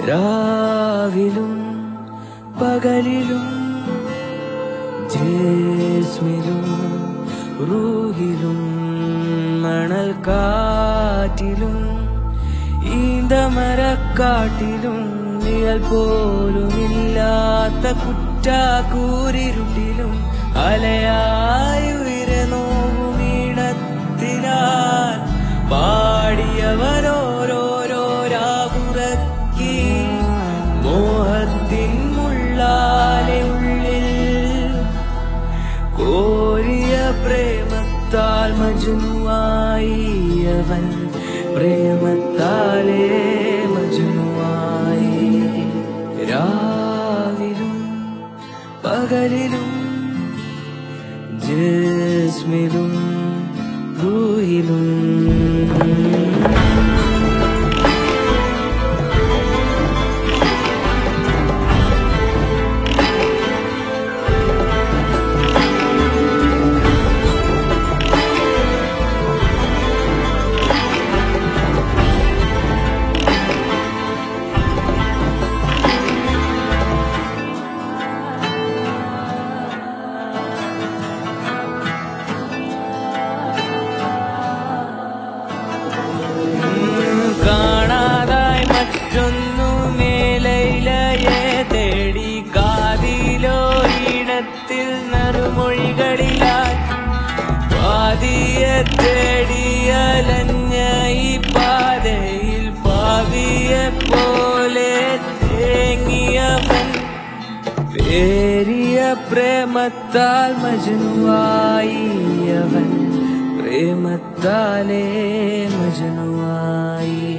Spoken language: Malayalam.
രാവിലും പകലിലും ജേസ്മിലും റൂഹിലും മണൽ കാറ്റിലും ഈന്തമരക്കാട്ടിലും നിഴൽ പോലുമില്ലാത്ത കുറ്റാക്കൂരിരുട്ടിലും അലയായുയരെ നോവുമീണത്തിലാൽ പാടിയവരോരോരോ രാകുറക്കി മോഹത്തിൻ മുള്ളാലെ ഉള്ളിൽ കോരിയ പ്രേമത്താൽ മജുനുവായി അവൻ പ്രേമത്താലേ മജുനുവായി രാവിലും പകലിലും ജസ്മിലും റൂഹിലും കാണാതായി മറ്റൊന്നു മേലയിലയെ തേടി കാതിലോ ഈണത്തിൽ നറുമൊഴികളിലായി പാതിയെ തേടി അലഞ്ഞ ഈ പാതയിൽ പാവിയെ പോലെ തേങ്ങിയവൻ പേരിയ പ്രേമത്താൽ മജനുവായി അവൻ പ്രേമത്താലേ മജനുവായി